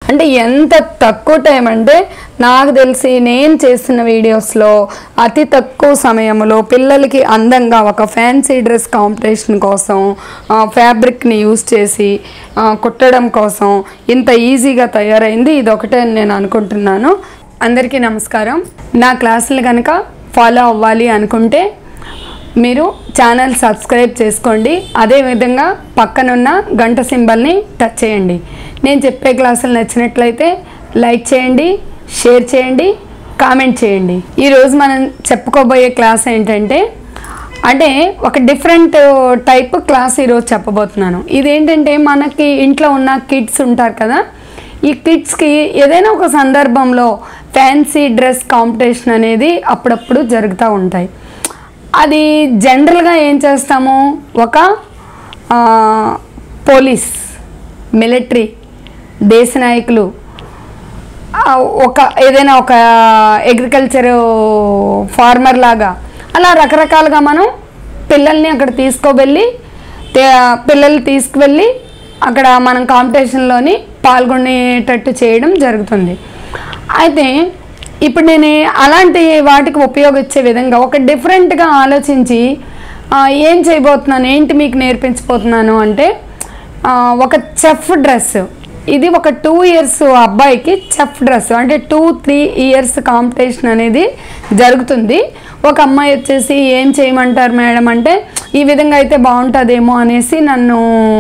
అంటే ఎంత తక్కువ టైం అంటే నాకు తెలిసి నేను చేస్తున్న వీడియోస్లో అతి తక్కువ సమయంలో పిల్లలకి అందంగా ఒక ఫ్యాన్సీ డ్రెస్ కాంపిటీషన్ కోసం ఫ్యాబ్రిక్ని యూస్ చేసి ఆ, కుట్టడం కోసం ఇంత ఈజీగా తయారైంది ఇది ఒకటే అని నేను అనుకుంటున్నాను అందరికీ నమస్కారం నా క్లాసులు కనుక ఫాలో అవ్వాలి అనుకుంటే మీరు ఛానల్ సబ్స్క్రైబ్ చేసుకోండి అదేవిధంగా పక్కనున్న గంట సింబల్ని టచ్ చేయండి నేను చెప్పే క్లాసులు నచ్చినట్లయితే లైక్ చేయండి షేర్ చేయండి కామెంట్ చేయండి ఈరోజు మనం చెప్పుకోబోయే క్లాస్ ఏంటంటే అంటే ఒక డిఫరెంట్ టైప్ క్లాస్ ఈరోజు చెప్పబోతున్నాను ఇదేంటంటే మనకి ఇంట్లో ఉన్న కిడ్స్ ఉంటారు కదా ఈ కిడ్స్కి ఏదైనా ఒక సందర్భంలో ఫ్యాన్సీ డ్రెస్ కాంపిటీషన్ అనేది అప్పుడప్పుడు జరుగుతూ ఉంటాయి అది జనరల్గా ఏం చేస్తాము ఒక ఆ, పోలీస్ మిలిటరీ దేశ నాయకులు ఆ, ఒక ఏదైనా ఒక అగ్రికల్చర్ ఫార్మర్ లాగా అలా రకరకాలుగా మనం పిల్లల్ని అక్కడ తీసుకోవెళ్ళి తే- పిల్లల్ని తీసుకువెళ్ళి అక్కడ మనం కాంపిటీషన్లోని పాల్గొనేటట్టు చేయడం జరుగుతుంది అయితే ఇప్పుడు నేను అలాంటి వాటికి ఉపయోగించే విధంగా ఒక డిఫరెంట్గా ఆలోచించి ఆ, ఏం చేయబోతున్నాను ఏంటి మీకు నేర్పించబోతున్నాను అంటే ఆ, ఒక చెఫ్ డ్రెస్ ఇది ఒక టూ ఇయర్స్ అబ్బాయికి చెఫ్ డ్రెస్ అంటే టూ త్రీ ఇయర్స్ కాంపిటీషన్ అనేది జరుగుతుంది ఒక అమ్మాయి వచ్చేసి ఏం చేయమంటారు మేడం అంటే ఈ విధంగా అయితే బాగుంటుందేమో అనేసి నన్ను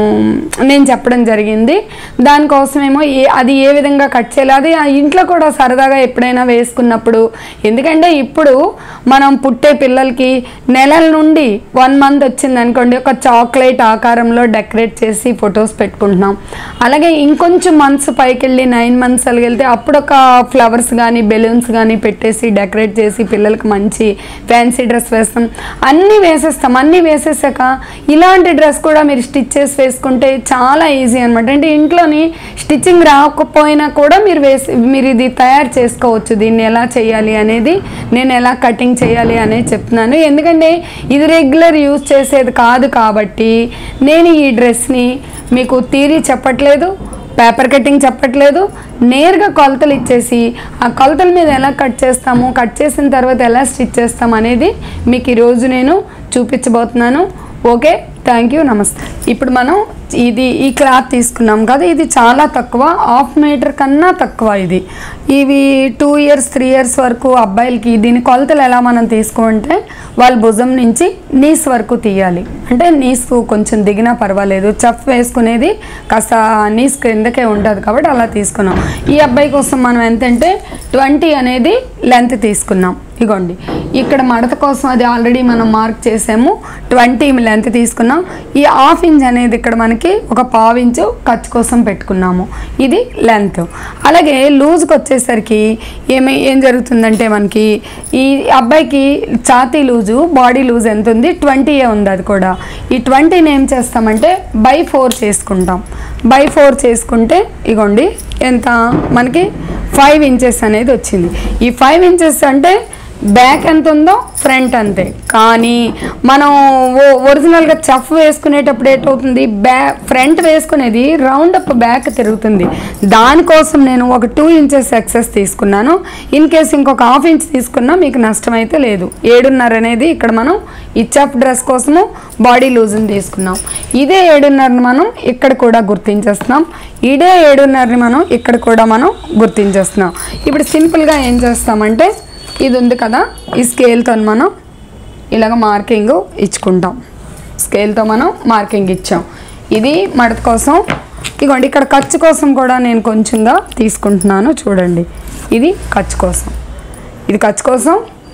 నేను చెప్పడం జరిగింది దానికోసమేమో ఏ అది ఏ విధంగా కట్ చేయాలి అది ఆ ఇంట్లో కూడా సరదాగా ఎప్పుడైనా వేసుకున్నప్పుడు ఎందుకంటే ఇప్పుడు మనం పుట్టే పిల్లలకి నెలల నుండి వన్ మంత్ వచ్చింది అనుకోండి ఒక చాక్లెట్ ఆకారంలో డెకరేట్ చేసి ఫొటోస్ పెట్టుకుంటున్నాం అలాగే ఇంకొంచెం మంత్స్ పైకి వెళ్ళి నైన్ మంత్స్ వెళ్తే అప్పుడు ఒక ఫ్లవర్స్ కానీ బెలూన్స్ కానీ పెట్టేసి డెకరేట్ చేసి పిల్లలకి మంచి ఫ్యాన్సీ డ్రెస్ వేస్తాం అన్నీ వేసేస్తాం అన్నీ వేసేసాక ఇలాంటి డ్రెస్ కూడా మీరు స్టిచ్ చేసి వేసుకుంటే చాలా ఈజీ అనమాట అంటే ఇంట్లోని స్టిచ్చింగ్ రాకపోయినా కూడా మీరు వేసి మీరు ఇది తయారు చేసుకోవచ్చు దీన్ని ఎలా చేయాలి అనేది నేను ఎలా కటింగ్ చేయాలి అనేది చెప్తున్నాను ఎందుకంటే ఇది రెగ్యులర్ యూజ్ చేసేది కాదు కాబట్టి నేను ఈ డ్రెస్ని మీకు తీరి చెప్పట్లేదు పేపర్ కటింగ్ చెప్పట్లేదు నేరుగా కొలతలు ఇచ్చేసి ఆ కొలతల మీద ఎలా కట్ చేస్తాము కట్ చేసిన తర్వాత ఎలా స్టిచ్ చేస్తాం అనేది మీకు ఈరోజు నేను చూపించబోతున్నాను ఓకే థ్యాంక్ యూ నమస్తే ఇప్పుడు మనం ఇది ఈ క్లాత్ తీసుకున్నాం కదా ఇది చాలా తక్కువ హాఫ్ మీటర్ కన్నా తక్కువ ఇది ఇవి టూ ఇయర్స్ త్రీ ఇయర్స్ వరకు అబ్బాయిలకి దీని కొలతలు ఎలా మనం తీసుకుంటే వాళ్ళ భుజం నుంచి నీస్ వరకు తీయాలి అంటే నీస్ కొంచెం దిగినా పర్వాలేదు చఫ్ వేసుకునేది కాస్త నీస్ కిందకే ఉంటుంది కాబట్టి అలా తీసుకున్నాం ఈ అబ్బాయి కోసం మనం ఎంతంటే ట్వంటీ అనేది లెంత్ తీసుకున్నాం ఇగోండి ఇక్కడ మడత కోసం అది ఆల్రెడీ మనం మార్క్ చేసాము ట్వంటీ లెంత్ తీసుకున్నాం ఈ హాఫ్ ఇంచ్ అనేది ఇక్కడ మనకి ఒక పావు ఇంచు ఖర్చు కోసం పెట్టుకున్నాము ఇది లెంత్ అలాగే లూజ్కి వచ్చేసరికి ఏమి ఏం జరుగుతుందంటే మనకి ఈ అబ్బాయికి ఛాతీ లూజు బాడీ లూజ్ ఎంత ఉంది ట్వంటీ ఉంది అది కూడా ఈ ట్వంటీని ఏం చేస్తామంటే బై ఫోర్ చేసుకుంటాం బై ఫోర్ చేసుకుంటే ఇగోండి ఎంత మనకి ఫైవ్ ఇంచెస్ అనేది వచ్చింది ఈ ఫైవ్ ఇంచెస్ అంటే బ్యాక్ ఎంత ఉందో ఫ్రంట్ అంతే కానీ మనం ఓ- ఒరిజినల్గా చఫ్ వేసుకునేటప్పుడు ఏటవుతుంది బ్యా ఫ్రంట్ వేసుకునేది రౌండ్ అప్ బ్యాక్ తిరుగుతుంది దానికోసం నేను ఒక టూ ఇంచెస్ ఎక్సెస్ తీసుకున్నాను ఇన్ కేస్ ఇంకొక హాఫ్ ఇంచ్ తీసుకున్నా మీకు నష్టం అయితే లేదు ఏడున్నర అనేది ఇక్కడ మనం ఈ చఫ్ డ్రెస్ కోసము బాడీ లూజ్ని తీసుకున్నాం ఇదే ఏడున్నరని మనం ఇక్కడ కూడా గుర్తించేస్తున్నాం ఇదే ఏడున్నరని మనం ఇక్కడ కూడా మనం గుర్తించేస్తున్నాం ఇప్పుడు సింపుల్గా ఏం చేస్తామంటే ఇది ఉంది కదా ఈ స్కేల్తో మనం ఇలాగ మార్కింగ్ ఇచ్చుకుంటాం స్కేల్తో మనం మార్కింగ్ ఇచ్చాం ఇది మడత కోసం ఇగోండి ఇక్కడ ఖర్చు కోసం కూడా నేను కొంచెంగా తీసుకుంటున్నాను చూడండి ఇది ఖర్చు కోసం ఇది ఖర్చు కోసం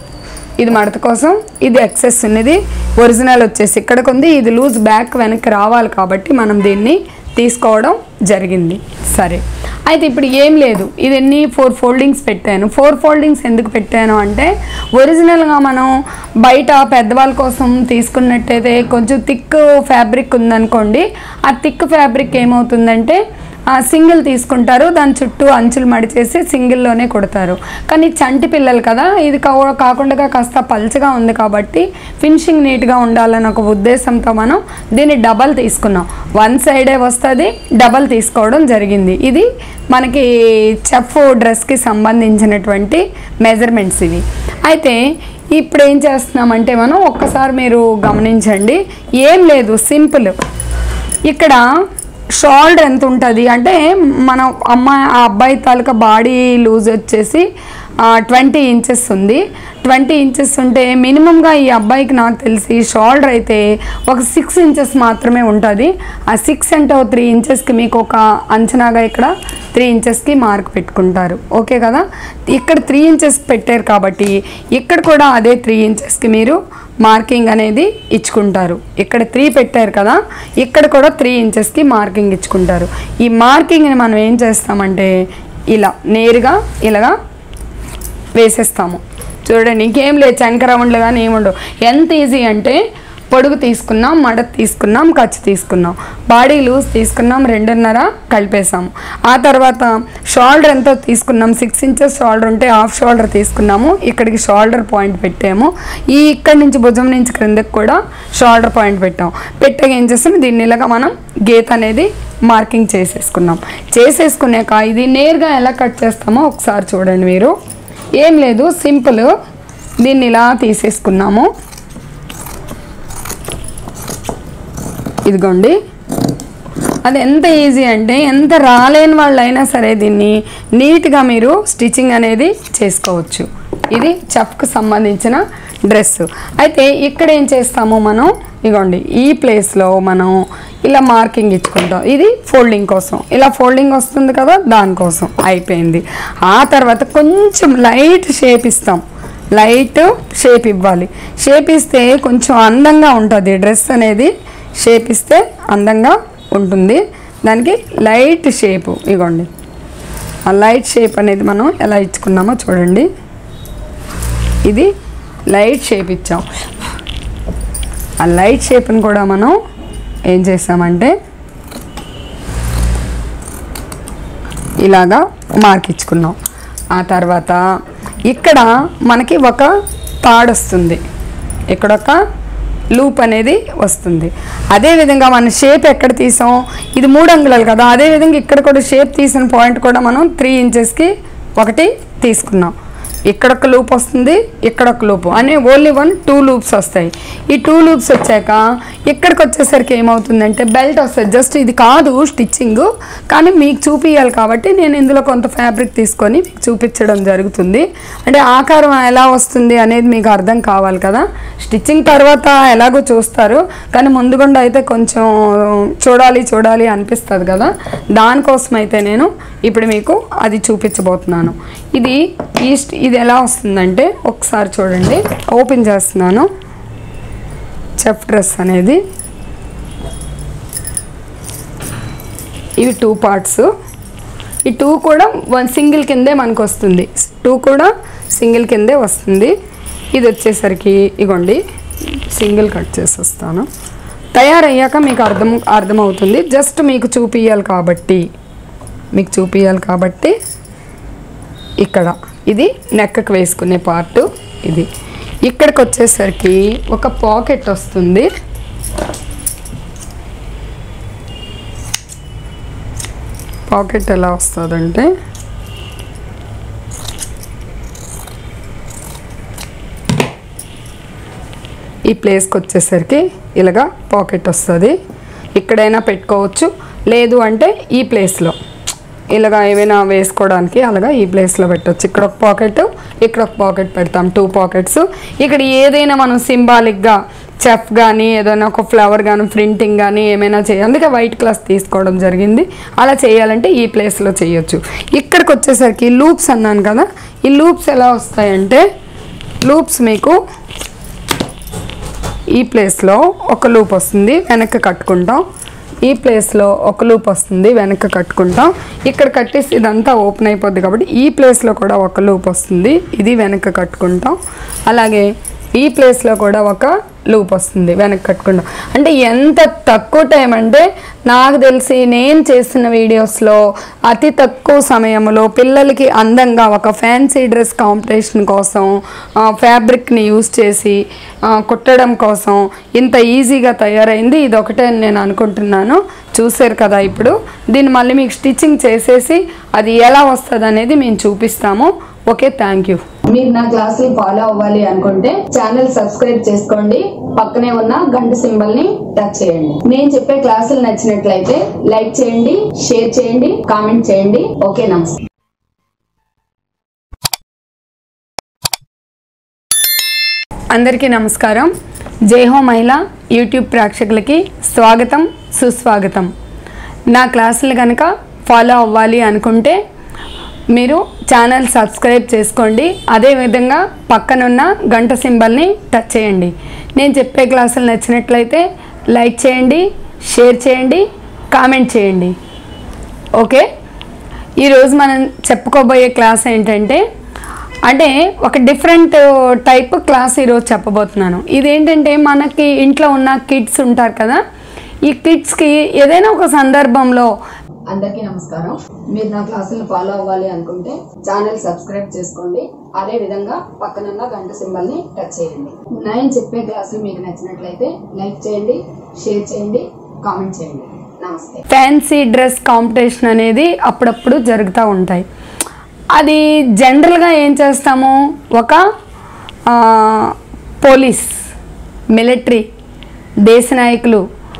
ఇది మడత కోసం ఇది ఎక్సెస్ ఉన్నది ఒరిజినల్ వచ్చేసి ఇక్కడికి ఉంది ఇది లూజ్ బ్యాక్ వెనక్కి రావాలి కాబట్టి మనం దీన్ని తీసుకోవడం జరిగింది సరే అయితే ఇప్పుడు ఏం లేదు ఇది ఎన్ని ఫోర్ ఫోల్డింగ్స్ పెట్టాను ఫోర్ ఫోల్డింగ్స్ ఎందుకు పెట్టాను అంటే ఒరిజినల్గా మనం బయట పెద్దవాళ్ళ కోసం తీసుకున్నట్టయితే కొంచెం థిక్ ఫ్యాబ్రిక్ ఉందనుకోండి ఆ థిక్ ఫ్యాబ్రిక్ ఏమవుతుందంటే సింగిల్ తీసుకుంటారు దాని చుట్టూ అంచులు మడిచేసి సింగిల్లోనే కుడతారు కానీ చంటి పిల్లలు కదా ఇది కా- కాకుండా కాస్త పల్చగా ఉంది కాబట్టి ఫినిషింగ్ నీట్గా ఉండాలన్న ఒక ఉద్దేశంతో మనం దీన్ని డబల్ తీసుకున్నాం వన్ సైడే వస్తుంది డబల్ తీసుకోవడం జరిగింది ఇది మనకి చెఫ్ డ్రెస్కి సంబంధించినటువంటి మెజర్మెంట్స్ ఇవి అయితే ఇప్పుడు ఏం చేస్తున్నామంటే మనం ఒక్కసారి మీరు గమనించండి ఏం లేదు సింపుల్ ఇక్కడ షోల్డర్ ఎంత ఉంటుంది అంటే మన అమ్మాయి ఆ అబ్బాయి తాలూకా బాడీ లూజ్ వచ్చేసి ట్వంటీ ఇంచెస్ ఉంది ట్వంటీ ఇంచెస్ ఉంటే మినిమంగా ఈ అబ్బాయికి నాకు తెలిసి షోల్డర్ అయితే ఒక సిక్స్ ఇంచెస్ మాత్రమే ఉంటుంది ఆ సిక్స్ అంటే త్రీ ఇంచెస్కి మీకు ఒక అంచనాగా ఇక్కడ త్రీ ఇంచెస్కి మార్క్ పెట్టుకుంటారు ఓకే కదా ఇక్కడ త్రీ ఇంచెస్ పెట్టారు కాబట్టి ఇక్కడ కూడా అదే త్రీ ఇంచెస్కి మీరు మార్కింగ్ అనేది ఇచ్చుకుంటారు ఇక్కడ త్రీ పెట్టారు కదా ఇక్కడ కూడా త్రీ ఇంచెస్కి మార్కింగ్ ఇచ్చుకుంటారు ఈ మార్కింగ్ని మనం ఏం చేస్తామంటే ఇలా నేరుగా ఇలాగా వేసేస్తాము చూడండి ఇంకేం లేదు చనక రౌండ్లు కానీ ఏముండవు ఎంత ఈజీ అంటే పొడుగు తీసుకున్నాం మడత తీసుకున్నాం ఖర్చు తీసుకున్నాం బాడీ లూజ్ తీసుకున్నాం రెండున్నర కలిపేసాము ఆ తర్వాత షోల్డర్ ఎంతో తీసుకున్నాం సిక్స్ ఇంచెస్ షోల్డర్ ఉంటే హాఫ్ షోల్డర్ తీసుకున్నాము ఇక్కడికి షోల్డర్ పాయింట్ పెట్టాము ఈ ఇక్కడి నుంచి భుజం నుంచి క్రిందకి కూడా షోల్డర్ పాయింట్ పెట్టాం పెట్టాక ఏం చేస్తాం దీన్ని ఇలాగా మనం గీత అనేది మార్కింగ్ చేసేసుకున్నాం చేసేసుకున్నాక ఇది నేరుగా ఎలా కట్ చేస్తామో ఒకసారి చూడండి మీరు ఏం లేదు సింపుల్ దీన్ని ఇలా తీసేసుకున్నాము ఇదిగోండి అది ఎంత ఈజీ అంటే ఎంత రాలేని వాళ్ళైనా సరే దీన్ని నీట్గా మీరు స్టిచ్చింగ్ అనేది చేసుకోవచ్చు ఇది చెఫ్కి సంబంధించిన డ్రెస్ అయితే ఇక్కడ ఏం చేస్తాము మనం ఇగోండి ఈ ప్లేస్లో మనం ఇలా మార్కింగ్ ఇచ్చుకుంటాం ఇది ఫోల్డింగ్ కోసం ఇలా ఫోల్డింగ్ వస్తుంది కదా దానికోసం అయిపోయింది ఆ తర్వాత కొంచెం లైట్ షేప్ ఇస్తాం లైట్ షేప్ ఇవ్వాలి షేప్ ఇస్తే కొంచెం అందంగా ఉంటుంది డ్రెస్ అనేది షేప్ ఇస్తే అందంగా ఉంటుంది దానికి లైట్ షేపు ఇగోండి ఆ లైట్ షేప్ అనేది మనం ఎలా ఇచ్చుకున్నామో చూడండి ఇది లైట్ షేప్ ఇచ్చాం ఆ లైట్ షేప్ని కూడా మనం ఏం చేసామంటే ఇలాగా మార్క్ ఇచ్చుకున్నాం ఆ తర్వాత ఇక్కడ మనకి ఒక తాడు వస్తుంది ఇక్కడ ఒక లూప్ అనేది వస్తుంది అదేవిధంగా మన షేప్ ఎక్కడ తీసాం ఇది మూడు అంగుళాలు కదా అదేవిధంగా ఇక్కడ కూడా షేప్ తీసిన పాయింట్ కూడా మనం త్రీ ఇంచెస్కి ఒకటి తీసుకున్నాం ఇక్కడ ఒక లూప్ వస్తుంది ఇక్కడ ఒక లూప్ అనే ఓన్లీ వన్ టూ లూప్స్ వస్తాయి ఈ టూ లూప్స్ వచ్చాక ఇక్కడికి వచ్చేసరికి ఏమవుతుందంటే బెల్ట్ వస్తుంది జస్ట్ ఇది కాదు స్టిచ్చింగ్ కానీ మీకు చూపించాలి కాబట్టి నేను ఇందులో కొంత ఫ్యాబ్రిక్ తీసుకొని మీకు చూపించడం జరుగుతుంది అంటే ఆకారం ఎలా వస్తుంది అనేది మీకు అర్థం కావాలి కదా స్టిచ్చింగ్ తర్వాత ఎలాగో చూస్తారు కానీ ముందుగుండా అయితే కొంచెం చూడాలి చూడాలి అనిపిస్తుంది కదా దానికోసం అయితే నేను ఇప్పుడు మీకు అది చూపించబోతున్నాను ఇది ఈ స్ట్- ఇది ఎలా వస్తుందంటే ఒకసారి చూడండి ఓపెన్ చేస్తున్నాను చెఫ్ డ్రెస్ అనేది ఇవి టూ పార్ట్స్ ఈ టూ కూడా వన్ సింగిల్ కిందే మనకు వస్తుంది టూ కూడా సింగిల్ కిందే వస్తుంది ఇది వచ్చేసరికి ఇగోండి సింగిల్ కట్ చేసి వస్తాను తయారయ్యాక మీకు అర్థం అర్థమవుతుంది జస్ట్ మీకు చూపియాలి కాబట్టి మీకు చూపియాలి కాబట్టి ఇక్కడ ఇది నెక్కకు వేసుకునే పార్ట్ ఇది ఇక్కడికి వచ్చేసరికి ఒక పాకెట్ వస్తుంది పాకెట్ ఎలా వస్తుందంటే ఈ ప్లేస్కి వచ్చేసరికి ఇలాగా పాకెట్ వస్తుంది ఇక్కడైనా పెట్టుకోవచ్చు లేదు అంటే ఈ ప్లేస్లో ఇలాగా ఏమైనా వేసుకోవడానికి అలాగా ఈ ప్లేస్లో పెట్టవచ్చు ఇక్కడ ఒక పాకెట్ ఇక్కడ ఒక పాకెట్ పెడతాం టూ పాకెట్స్ ఇక్కడ ఏదైనా మనం సింబాలిక్గా చెఫ్ కానీ ఏదైనా ఒక ఫ్లవర్ కానీ ప్రింటింగ్ కానీ ఏమైనా చేయాలి అందుకే వైట్ క్లాస్ తీసుకోవడం జరిగింది అలా చేయాలంటే ఈ ప్లేస్లో చేయొచ్చు ఇక్కడికి వచ్చేసరికి లూప్స్ అన్నాను కదా ఈ లూప్స్ ఎలా వస్తాయంటే లూప్స్ మీకు ఈ ప్లేస్లో ఒక లూప్ వస్తుంది వెనక్కి కట్టుకుంటాం ఈ ప్లేస్లో ఒక లూప్ వస్తుంది వెనక్కి కట్టుకుంటాం ఇక్కడ కట్టేసి ఇదంతా ఓపెన్ అయిపోద్ది కాబట్టి ఈ ప్లేస్లో కూడా ఒక లూప్ వస్తుంది ఇది వెనక్కి కట్టుకుంటాం అలాగే ఈ ప్లేస్లో కూడా ఒక లూప్ వస్తుంది వెనక్కి కట్టుకుండా అంటే ఎంత తక్కువ టైం అంటే నాకు తెలిసి నేను చేసిన వీడియోస్లో అతి తక్కువ సమయంలో పిల్లలకి అందంగా ఒక ఫ్యాన్సీ డ్రెస్ కాంపిటీషన్ కోసం ఫ్యాబ్రిక్ని యూస్ చేసి ఆ, కుట్టడం కోసం ఇంత ఈజీగా తయారైంది ఇది ఒకటే అని నేను అనుకుంటున్నాను చూసారు కదా ఇప్పుడు దీన్ని మళ్ళీ మీకు స్టిచ్చింగ్ చేసేసి అది ఎలా వస్తుంది అనేది మేము చూపిస్తాము ఓకే థ్యాంక్ యూ మీరు నా క్లాసులు ఫాలో అవ్వాలి అనుకుంటే ఛానల్ సబ్స్క్రైబ్ చేసుకోండి పక్కనే ఉన్న గంట సింబల్ ని టచ్ చేయండి నేను చెప్పే క్లాసులు నచ్చినట్లయితే లైక్ చేయండి షేర్ చేయండి కామెంట్ చేయండి ఓకే నమస్తే అందరికీ నమస్కారం జై హో మహిళ యూట్యూబ్ ప్రేక్షకులకి స్వాగతం సుస్వాగతం నా క్లాసులు కనుక ఫాలో అవ్వాలి అనుకుంటే మీరు ఛానల్ సబ్స్క్రైబ్ చేసుకోండి అదేవిధంగా పక్కనున్న గంట సింబల్ని టచ్ చేయండి నేను చెప్పే క్లాసులు నచ్చినట్లయితే లైక్ చేయండి షేర్ చేయండి కామెంట్ చేయండి ఓకే ఈరోజు మనం చెప్పుకోబోయే క్లాస్ ఏంటంటే అంటే ఒక డిఫరెంట్ టైప్ క్లాస్ ఈరోజు చెప్పబోతున్నాను ఇదేంటంటే మనకి ఇంట్లో ఉన్న కిడ్స్ ఉంటారు కదా ఈ కిడ్స్కి ఏదైనా ఒక సందర్భంలో అందరికీ నమస్కారం మీరు నా క్లాసులను ఫాలో అవ్వాలి అనుకుంటే ఛానల్ సబ్స్క్రైబ్ చేసుకోండి అదే విధంగా పక్కనున్న గంట సింబల్ ని టచ్ చేయండి నేను చెప్పే క్లాసులు మీకు నచ్చినట్లయితే లైక్ చేయండి షేర్ చేయండి కామెంట్ చేయండి నమస్తే ఫ్యాన్సీ డ్రెస్ కాంపిటీషన్ అనేది అప్పుడప్పుడు జరుగుతూ ఉంటాయి అది జనరల్గా ఏం చేస్తాము ఒక ఆ, పోలీస్ మిలిటరీ దేశ నాయకులు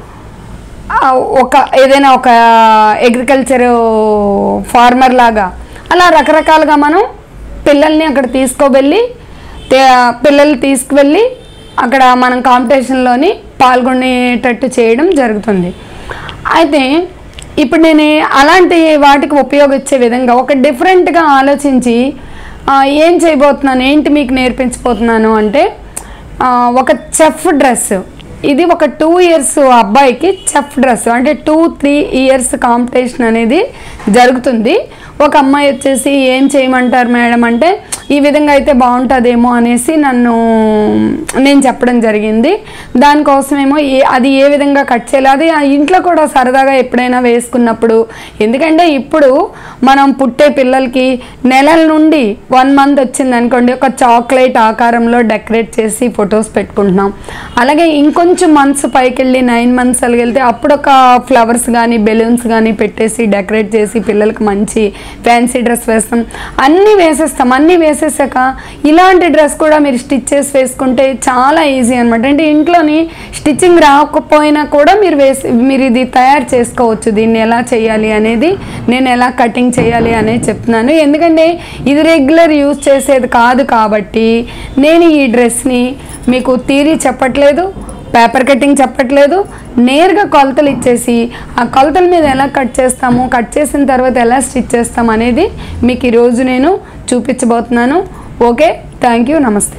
ఆ, ఒక ఏదైనా ఒక అగ్రికల్చర్ ఫార్మర్ లాగా అలా రకరకాలుగా మనం పిల్లల్ని అక్కడ తీసుకోవెళ్ళి తే- పిల్లల్ని తీసుకువెళ్ళి అక్కడ మనం కాంపిటీషన్లోని పాల్గొనేటట్టు చేయడం జరుగుతుంది అయితే ఇప్పుడు నేను అలాంటి వాటికి ఉపయోగించే విధంగా ఒక డిఫరెంట్గా ఆలోచించి ఆ, ఏం చేయబోతున్నాను ఏంటి మీకు నేర్పించబోతున్నాను అంటే ఆ, ఒక చెఫ్ డ్రెస్ ఇది ఒక టూ ఇయర్స్ అబ్బాయికి చెఫ్ డ్రెస్ అంటే టూ త్రీ ఇయర్స్ కాంపిటీషన్ అనేది జరుగుతుంది ఒక అమ్మాయి వచ్చేసి ఏం చేయమంటారు మేడం అంటే ఈ విధంగా అయితే బాగుంటుందేమో అనేసి నన్ను నేను చెప్పడం జరిగింది దానికోసమేమో ఏ అది ఏ విధంగా కట్ చేయాలి అది ఆ ఇంట్లో కూడా సరదాగా ఎప్పుడైనా వేసుకున్నప్పుడు ఎందుకంటే ఇప్పుడు మనం పుట్టే పిల్లలకి నెలల నుండి వన్ మంత్ వచ్చింది అనుకోండి ఒక చాక్లెట్ ఆకారంలో డెకరేట్ చేసి ఫొటోస్ పెట్టుకుంటున్నాం అలాగే ఇంకొంచెం మంత్స్ పైకి వెళ్ళి నైన్ మంత్స్ వెళ్తే అప్పుడు ఒక ఫ్లవర్స్ కానీ బెలూన్స్ కానీ పెట్టేసి డెకరేట్ చేసి పిల్లలకి మంచి ఫ్యాన్సీ డ్రెస్ వేస్తాం అన్నీ వేసేస్తాం అన్నీ వేసేసాక ఇలాంటి డ్రెస్ కూడా మీరు స్టిచ్ చేసి వేసుకుంటే చాలా ఈజీ అనమాట అంటే ఇంట్లోని స్టిచ్చింగ్ రాకపోయినా కూడా మీరు వేసి మీరు ఇది తయారు చేసుకోవచ్చు దీన్ని ఎలా చేయాలి అనేది నేను ఎలా కటింగ్ చేయాలి అనేది చెప్తున్నాను ఎందుకంటే ఇది రెగ్యులర్ యూజ్ చేసేది కాదు కాబట్టి నేను ఈ డ్రెస్ని మీకు తీరి చెప్పట్లేదు పేపర్ కటింగ్ చెప్పట్లేదు నేరుగా కొలతలు ఇచ్చేసి ఆ కొలతల మీద ఎలా కట్ చేస్తాము కట్ చేసిన తర్వాత ఎలా స్టిచ్ చేస్తాం అనేది మీకు ఈరోజు నేను చూపించబోతున్నాను ఓకే థ్యాంక్ యూ నమస్తే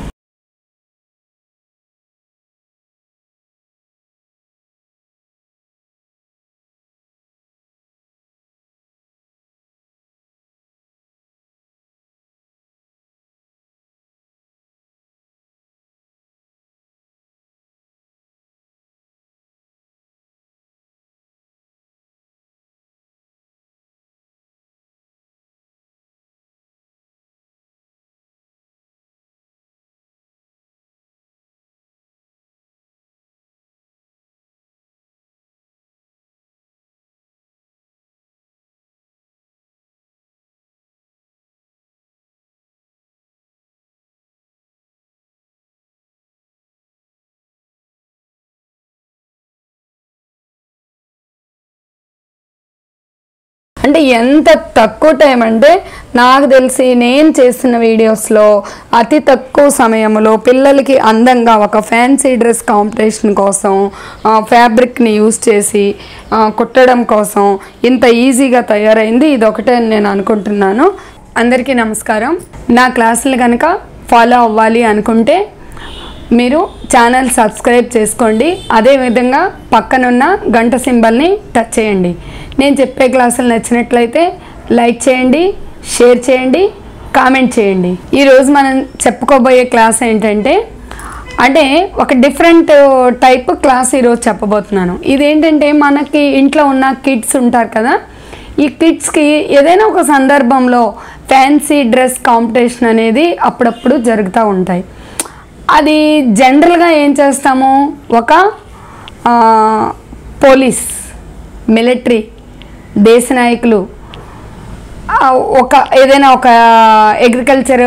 అంటే ఎంత తక్కువ టైం అంటే నాకు తెలిసి నేను చేసిన వీడియోస్లో అతి తక్కువ సమయంలో పిల్లలకి అందంగా ఒక ఫ్యాన్సీ డ్రెస్ కాంపిటీషన్ కోసం ఫ్యాబ్రిక్ని యూస్ చేసి ఆ, కుట్టడం కోసం ఇంత ఈజీగా తయారైంది ఇది ఒకటే అని నేను అనుకుంటున్నాను అందరికీ నమస్కారం నా క్లాసులు కనుక ఫాలో అవ్వాలి అనుకుంటే మీరు ఛానల్ సబ్స్క్రైబ్ చేసుకోండి అదేవిధంగా పక్కనున్న గంట సింబల్ని టచ్ చేయండి నేను చెప్పే క్లాసులు నచ్చినట్లయితే లైక్ చేయండి షేర్ చేయండి కామెంట్ చేయండి ఈరోజు మనం చెప్పుకోబోయే క్లాస్ ఏంటంటే అంటే ఒక డిఫరెంట్ టైప్ క్లాస్ ఈరోజు చెప్పబోతున్నాను ఇదేంటంటే మనకి ఇంట్లో ఉన్న కిడ్స్ ఉంటారు కదా ఈ కిడ్స్కి ఏదైనా ఒక సందర్భంలో ఫ్యాన్సీ డ్రెస్ కాంపిటీషన్ అనేది అప్పుడప్పుడు జరుగుతూ ఉంటాయి అది జనరల్గా ఏం చేస్తాము ఒక ఆ, పోలీస్ మిలిటరీ దేశ నాయకులు ఆ, ఒక ఏదైనా ఒక అగ్రికల్చర్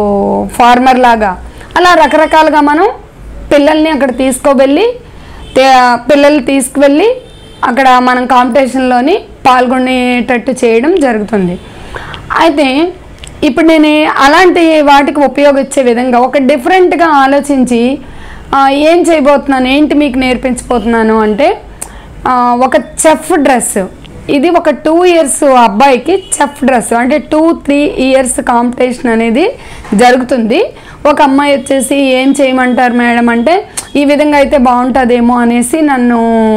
ఫార్మర్ లాగా అలా రకరకాలుగా మనం పిల్లల్ని అక్కడ తీసుకోవెళ్ళి తే- పిల్లల్ని తీసుకువెళ్ళి అక్కడ మనం కాంపిటీషన్లోని పాల్గొనేటట్టు చేయడం జరుగుతుంది అయితే ఇప్పుడు నేను అలాంటి వాటికి ఉపయోగించే విధంగా ఒక డిఫరెంట్గా ఆలోచించి ఆ, ఏం చేయబోతున్నాను ఏంటి మీకు నేర్పించబోతున్నాను అంటే ఆ, ఒక చెఫ్ డ్రెస్ ఇది ఒక టూ ఇయర్స్ అబ్బాయికి చెఫ్ డ్రెస్ అంటే టూ త్రీ ఇయర్స్ కాంపిటీషన్ అనేది జరుగుతుంది ఒక అమ్మాయి వచ్చేసి ఏం చేయమంటారు మేడం అంటే ఈ విధంగా అయితే బాగుంటుందేమో అనేసి నన్ను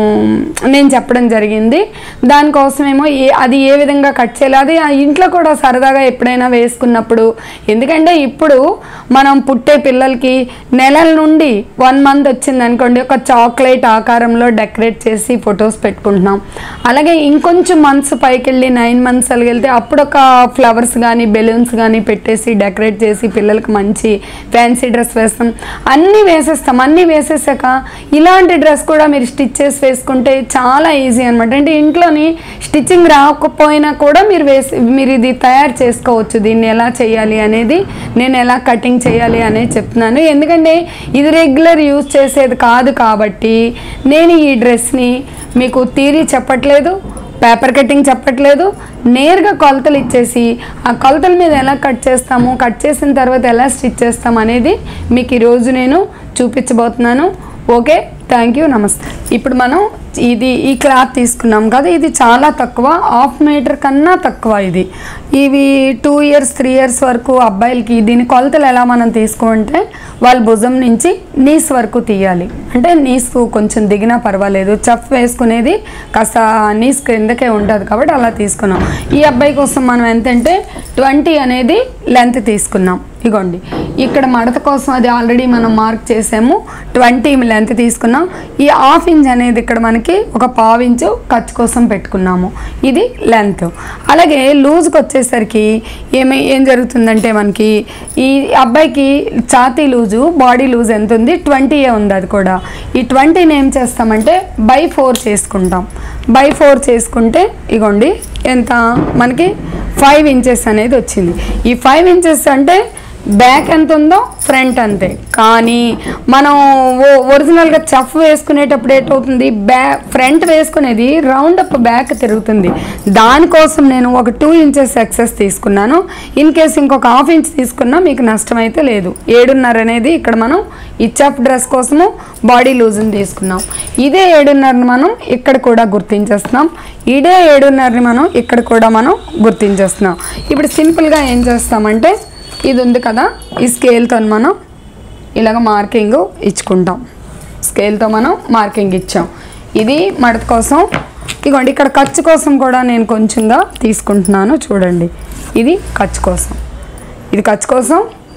నేను చెప్పడం జరిగింది దానికోసమేమో ఏ అది ఏ విధంగా కట్ చేయాలి అది ఆ ఇంట్లో కూడా సరదాగా ఎప్పుడైనా వేసుకున్నప్పుడు ఎందుకంటే ఇప్పుడు మనం పుట్టే పిల్లలకి నెలల నుండి వన్ మంత్ వచ్చింది అనుకోండి ఒక చాక్లెట్ ఆకారంలో డెకరేట్ చేసి ఫొటోస్ పెట్టుకుంటున్నాం అలాగే ఇంకొంచెం మంత్స్ పైకి వెళ్ళి నైన్ మంత్స్ వెళ్తే అప్పుడు ఒక ఫ్లవర్స్ కానీ బెలూన్స్ కానీ పెట్టేసి డెకరేట్ చేసి పిల్లలకి మంచి ఫ్యాన్సీ డ్రెస్ వేస్తాం అన్నీ వేసేస్తాం అన్నీ వేసేసాక ఇలాంటి డ్రెస్ కూడా మీరు స్టిచ్ చేసి వేసుకుంటే చాలా ఈజీ అనమాట అంటే ఇంట్లోని స్టిచ్చింగ్ రాకపోయినా కూడా మీరు వేసి మీరు ఇది తయారు చేసుకోవచ్చు దీన్ని ఎలా చేయాలి అనేది నేను ఎలా కటింగ్ చేయాలి అనేది చెప్తున్నాను ఎందుకంటే ఇది రెగ్యులర్ యూజ్ చేసేది కాదు కాబట్టి నేను ఈ డ్రెస్ని మీకు థీరీ చెప్పట్లేదు పేపర్ కటింగ్ చెప్పట్లేదు నేరుగా కొలతలు ఇచ్చేసి ఆ కొలతల మీద ఎలా కట్ చేస్తాము కట్ చేసిన తర్వాత ఎలా స్టిచ్ చేస్తాం అనేది మీకు ఈరోజు నేను చూపించబోతున్నాను ఓకే థ్యాంక్ యూ నమస్తే ఇప్పుడు మనం ఇది ఈ క్లాత్ తీసుకున్నాం కదా ఇది చాలా తక్కువ హాఫ్ మీటర్ కన్నా తక్కువ ఇది ఇవి టూ ఇయర్స్ త్రీ ఇయర్స్ వరకు అబ్బాయిలకి దీని కొలతలు ఎలా మనం తీసుకుంటే వాళ్ళ భుజం నుంచి నీస్ వరకు తీయాలి అంటే నీస్ కొంచెం దిగినా పర్వాలేదు చఫ్ వేసుకునేది కాస్త నీస్ కిందకే ఉంటుంది కాబట్టి అలా తీసుకున్నాం ఈ అబ్బాయి కోసం మనం ఎంతంటే ట్వంటీ అనేది లెంత్ తీసుకున్నాం ఇగోండి ఇక్కడ మడత కోసం అది ఆల్రెడీ మనం మార్క్ చేసాము ట్వంటీ లెంత్ తీసుకున్నాం ఈ హాఫ్ ఇంచ్ అనేది ఇక్కడ మనకి ఒక పావు ఇంచు ఖర్చు కోసం పెట్టుకున్నాము ఇది లెంత్ అలాగే లూజ్కి వచ్చేసరికి ఏమి ఏం జరుగుతుందంటే మనకి ఈ అబ్బాయికి ఛాతీ లూజు బాడీ లూజ్ ఎంత ఉంది ట్వంటీ ఉంది అది కూడా ఈ ట్వంటీని ఏం చేస్తామంటే బై ఫోర్ చేసుకుంటాం బై ఫోర్ చేసుకుంటే ఇగోండి ఎంత మనకి ఫైవ్ ఇంచెస్ అనేది వచ్చింది ఈ ఫైవ్ ఇంచెస్ అంటే బ్యాక్ ఎంత ఉందో ఫ్రంట్ అంతే కానీ మనం ఓ- ఒరిజినల్గా చఫ్ వేసుకునేటప్పుడు ఏటవుతుంది బ్యా ఫ్రంట్ వేసుకునేది రౌండ్ అప్ బ్యాక్ తిరుగుతుంది దానికోసం నేను ఒక టూ ఇంచెస్ ఎక్సెస్ తీసుకున్నాను ఇన్ కేస్ ఇంకొక హాఫ్ ఇంచ్ తీసుకున్నా మీకు నష్టం అయితే లేదు ఏడున్నర అనేది ఇక్కడ మనం ఈ చఫ్ డ్రెస్ కోసము బాడీ లూజ్ని తీసుకున్నాం ఇదే ఏడున్నరని మనం ఇక్కడ కూడా గుర్తించేస్తున్నాం ఇదే ఏడున్నరని మనం ఇక్కడ కూడా మనం గుర్తించేస్తున్నాం ఇప్పుడు సింపుల్గా ఏం చేస్తామంటే ఇది ఉంది కదా ఈ స్కేల్తో మనం ఇలాగ మార్కింగ్ ఇచ్చుకుంటాం స్కేల్తో మనం మార్కింగ్ ఇచ్చాం ఇది మడత కోసం ఇగోండి ఇక్కడ ఖర్చు కోసం కూడా నేను కొంచెంగా తీసుకుంటున్నాను చూడండి ఇది ఖర్చు కోసం ఇది ఖర్చు కోసం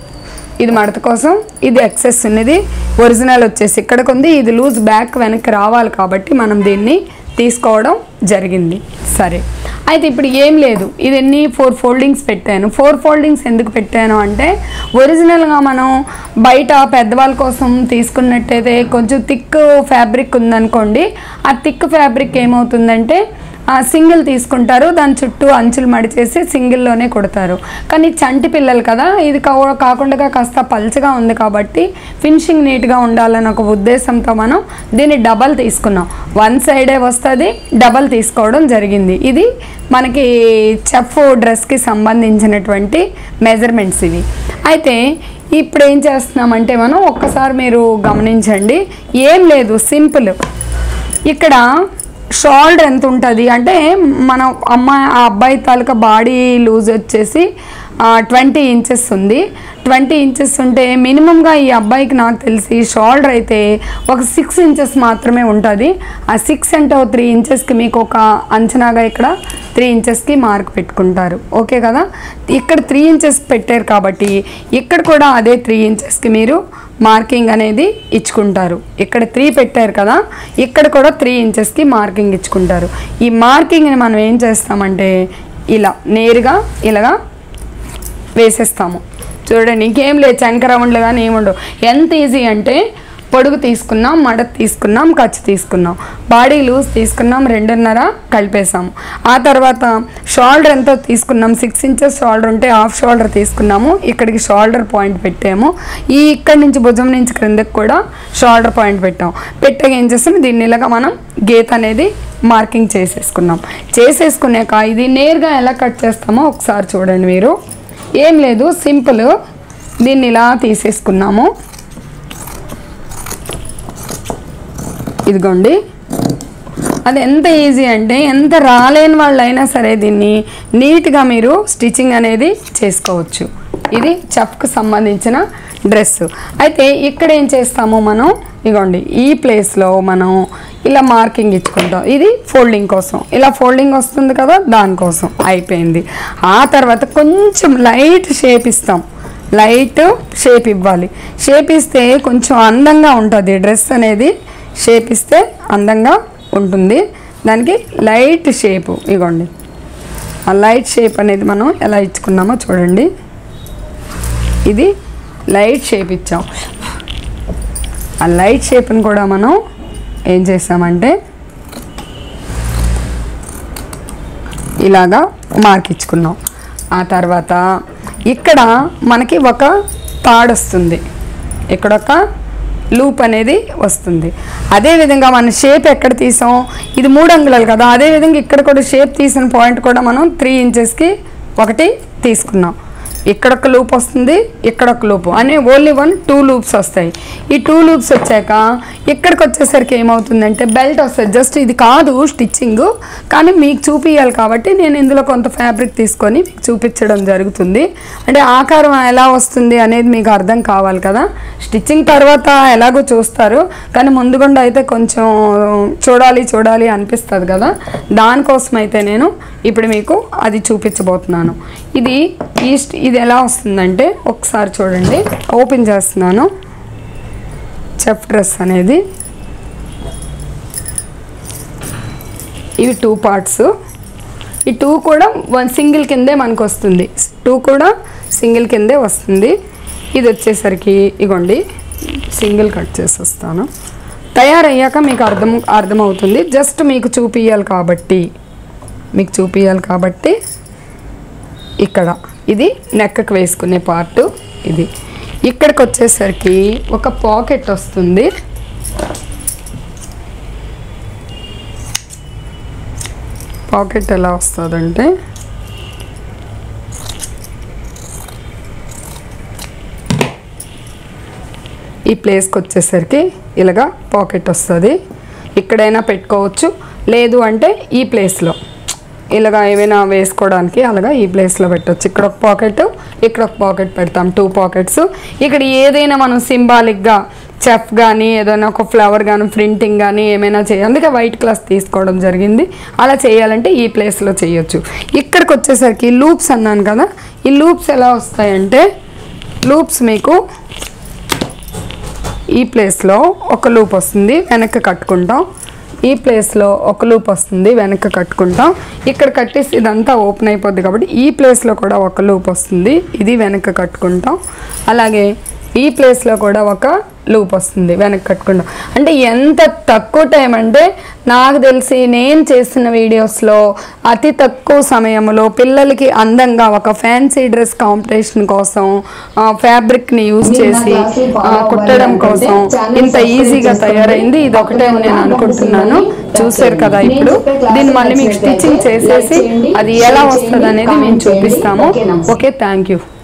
ఇది మడత కోసం ఇది ఎక్సెస్ ఉన్నది ఒరిజినల్ వచ్చేసి ఇక్కడికి ఉంది ఇది లూజ్ బ్యాక్ వెనక్కి రావాలి కాబట్టి మనం దీన్ని తీసుకోవడం జరిగింది సరే అయితే ఇప్పుడు ఏం లేదు ఇది ఎన్ని ఫోర్ ఫోల్డింగ్స్ పెట్టాను ఫోర్ ఫోల్డింగ్స్ ఎందుకు పెట్టాను అంటే ఒరిజినల్గా మనం బయట పెద్దవాళ్ళ కోసం తీసుకున్నట్టయితే కొంచెం థిక్ ఫ్యాబ్రిక్ ఉందనుకోండి ఆ థిక్ ఫ్యాబ్రిక్ ఏమవుతుందంటే సింగిల్ తీసుకుంటారు దాని చుట్టూ అంచులు మడిచేసి సింగిల్లోనే కొడతారు కానీ చంటి పిల్లలు కదా ఇది కా- కాకుండా కాస్త పల్చగా ఉంది కాబట్టి ఫినిషింగ్ నీట్గా ఉండాలన్న ఒక ఉద్దేశంతో మనం దీన్ని డబల్ తీసుకున్నాం వన్ సైడే వస్తుంది డబల్ తీసుకోవడం జరిగింది ఇది మనకి చెఫ్ డ్రెస్కి సంబంధించినటువంటి మెజర్మెంట్స్ ఇవి అయితే ఇప్పుడు ఏం చేస్తున్నామంటే మనం ఒక్కసారి మీరు గమనించండి ఏం లేదు సింపుల్ ఇక్కడ షోల్డర్ ఎంత ఉంటుంది అంటే మనం అమ్మాయి ఆ అబ్బాయి తాలూకా బాడీ లూజ్ వచ్చేసి ట్వంటీ ఇంచెస్ ఉంది ట్వంటీ ఇంచెస్ ఉంటే మినిమంగా ఈ అబ్బాయికి నాకు తెలిసి షోల్డర్ అయితే ఒక సిక్స్ ఇంచెస్ మాత్రమే ఉంటుంది ఆ సిక్స్ అంటే త్రీ ఇంచెస్కి మీకు ఒక అంచనాగా ఇక్కడ త్రీ ఇంచెస్కి మార్క్ పెట్టుకుంటారు ఓకే కదా ఇక్కడ త్రీ ఇంచెస్ పెట్టారు కాబట్టి ఇక్కడ కూడా అదే త్రీ ఇంచెస్కి మీరు మార్కింగ్ అనేది ఇచ్చుకుంటారు ఇక్కడ త్రీ పెట్టారు కదా ఇక్కడ కూడా త్రీ ఇంచెస్కి మార్కింగ్ ఇచ్చుకుంటారు ఈ మార్కింగ్ని మనం ఏం చేస్తామంటే ఇలా నేరుగా ఇలాగా వేసేస్తాము చూడండి ఇంకేం లేదు చంక రౌండ్లు కానీ ఏముండవు ఎంత ఈజీ అంటే పొడుగు తీసుకున్నాం మడత తీసుకున్నాం ఖర్చు తీసుకున్నాం బాడీ లూజ్ తీసుకున్నాం రెండున్నర కలిపేసాము ఆ తర్వాత షోల్డర్ ఎంతో తీసుకున్నాం సిక్స్ ఇంచెస్ షోల్డర్ ఉంటే హాఫ్ షోల్డర్ తీసుకున్నాము ఇక్కడికి షోల్డర్ పాయింట్ పెట్టాము ఈ ఇక్కడి నుంచి భుజం నుంచి క్రిందకి కూడా షోల్డర్ పాయింట్ పెట్టాం పెట్టాక ఏం చేస్తాం దీన్ని ఇలాగా మనం గీత అనేది మార్కింగ్ చేసేసుకున్నాం చేసేసుకున్నాక ఇది నేరుగా ఎలా కట్ చేస్తామో ఒకసారి చూడండి మీరు ఏం లేదు సింపుల్ దీన్ని ఇలా తీసేసుకున్నాము ఇదిగోండి అది ఎంత ఈజీ అంటే ఎంత రాలేని వాళ్ళైనా సరే దీన్ని నీట్గా మీరు స్టిచ్చింగ్ అనేది చేసుకోవచ్చు ఇది చెఫ్కు సంబంధించిన డ్రెస్ అయితే ఇక్కడ ఏం చేస్తాము మనం ఇగోండి ఈ ప్లేస్లో మనం ఇలా మార్కింగ్ ఇచ్చుకుంటాం ఇది ఫోల్డింగ్ కోసం ఇలా ఫోల్డింగ్ వస్తుంది కదా దానికోసం అయిపోయింది ఆ తర్వాత కొంచెం లైట్ షేప్ ఇస్తాం లైట్ షేప్ ఇవ్వాలి షేప్ ఇస్తే కొంచెం అందంగా ఉంటుంది డ్రెస్ అనేది షేప్ ఇస్తే అందంగా ఉంటుంది దానికి లైట్ షేపు ఇగోండి ఆ లైట్ షేప్ అనేది మనం ఎలా ఇచ్చుకున్నామో చూడండి ఇది లైట్ షేప్ ఇచ్చాం ఆ లైట్ షేప్ని కూడా మనం ఏం చేసామంటే ఇలాగా మార్క్ ఇచ్చుకున్నాం ఆ తర్వాత ఇక్కడ మనకి ఒక తాడు వస్తుంది ఇక్కడ ఒక లూప్ అనేది వస్తుంది అదేవిధంగా మన షేప్ ఎక్కడ తీసాం ఇది మూడు అంగుళాలు కదా అదేవిధంగా ఇక్కడ కూడా షేప్ తీసిన పాయింట్ కూడా మనం త్రీ ఇంచెస్కి ఒకటి తీసుకున్నాం ఇక్కడ ఒక లూప్ వస్తుంది ఇక్కడ ఒక లూప్ అనే ఓన్లీ వన్ టూ లూప్స్ వస్తాయి ఈ టూ లూప్స్ వచ్చాక ఇక్కడికి వచ్చేసరికి ఏమవుతుందంటే బెల్ట్ వస్తుంది జస్ట్ ఇది కాదు స్టిచ్చింగ్ కానీ మీకు చూపించాలి కాబట్టి నేను ఇందులో కొంత ఫ్యాబ్రిక్ తీసుకొని మీకు చూపించడం జరుగుతుంది అంటే ఆకారం ఎలా వస్తుంది అనేది మీకు అర్థం కావాలి కదా స్టిచ్చింగ్ తర్వాత ఎలాగో చూస్తారు కానీ ముందుగుండా అయితే కొంచెం చూడాలి చూడాలి అనిపిస్తుంది కదా దానికోసం అయితే నేను ఇప్పుడు మీకు అది చూపించబోతున్నాను ఇది ఈ స్ట్- ఇది ఎలా వస్తుందంటే ఒకసారి చూడండి ఓపెన్ చేస్తున్నాను చెఫ్ డ్రెస్ అనేది ఇవి టూ పార్ట్స్ ఈ టూ కూడా వన్ సింగిల్ కిందే మనకు వస్తుంది టూ కూడా సింగిల్ కిందే వస్తుంది ఇది వచ్చేసరికి ఇగోండి సింగిల్ కట్ చేసి వస్తాను తయారయ్యాక మీకు అర్థం అర్థమవుతుంది జస్ట్ మీకు చూపియాలి కాబట్టి మీకు చూపియాలి కాబట్టి ఇక్కడ ఇది నెక్కకు వేసుకునే పార్ట్ ఇది ఇక్కడికి వచ్చేసరికి ఒక పాకెట్ వస్తుంది పాకెట్ ఎలా వస్తుందంటే ఈ ప్లేస్కి వచ్చేసరికి ఇలాగా పాకెట్ వస్తుంది ఇక్కడైనా పెట్టుకోవచ్చు లేదు అంటే ఈ ప్లేస్లో ఇలాగా ఏమైనా వేసుకోవడానికి అలాగా ఈ ప్లేస్లో పెట్టవచ్చు ఇక్కడ ఒక పాకెట్ ఇక్కడ ఒక పాకెట్ పెడతాం టూ పాకెట్స్ ఇక్కడ ఏదైనా మనం సింబాలిక్గా చెఫ్ కానీ ఏదైనా ఒక ఫ్లవర్ కానీ ప్రింటింగ్ కానీ ఏమైనా చేయాలి అందుకే వైట్ క్లాస్ తీసుకోవడం జరిగింది అలా చేయాలంటే ఈ ప్లేస్లో చేయొచ్చు ఇక్కడికి వచ్చేసరికి లూప్స్ అన్నాను కదా ఈ లూప్స్ ఎలా వస్తాయంటే లూప్స్ మీకు ఈ ప్లేస్లో ఒక లూప్ వస్తుంది వెనక్కి కట్టుకుంటాం ఈ ప్లేస్లో ఒక లూప్ వస్తుంది వెనక్కి కట్టుకుంటాం ఇక్కడ కట్టేసి ఇదంతా ఓపెన్ అయిపోద్ది కాబట్టి ఈ ప్లేస్లో కూడా ఒక లూప్ వస్తుంది ఇది వెనక్కి కట్టుకుంటాం అలాగే ఈ ప్లేస్లో కూడా ఒక లూప్ వస్తుంది వెనక్కి కట్టుకుంటాం అంటే ఎంత తక్కువ టైం అంటే నాకు తెలిసి నేను చేసిన వీడియోస్లో అతి తక్కువ సమయంలో పిల్లలకి అందంగా ఒక ఫ్యాన్సీ డ్రెస్ కాంపిటీషన్ కోసం ఫ్యాబ్రిక్ని యూజ్ చేసి ఆ, కుట్టడం కోసం ఇంత ఈజీగా తయారైంది ఇది ఒకటే నేను అనుకుంటున్నాను చూసారు కదా ఇప్పుడు దీన్ని మళ్ళీ మీకు స్టిచ్చింగ్ చేసేసి అది ఎలా వస్తుంది అనేది మేము చూపిస్తాము ఓకే థ్యాంక్ యూ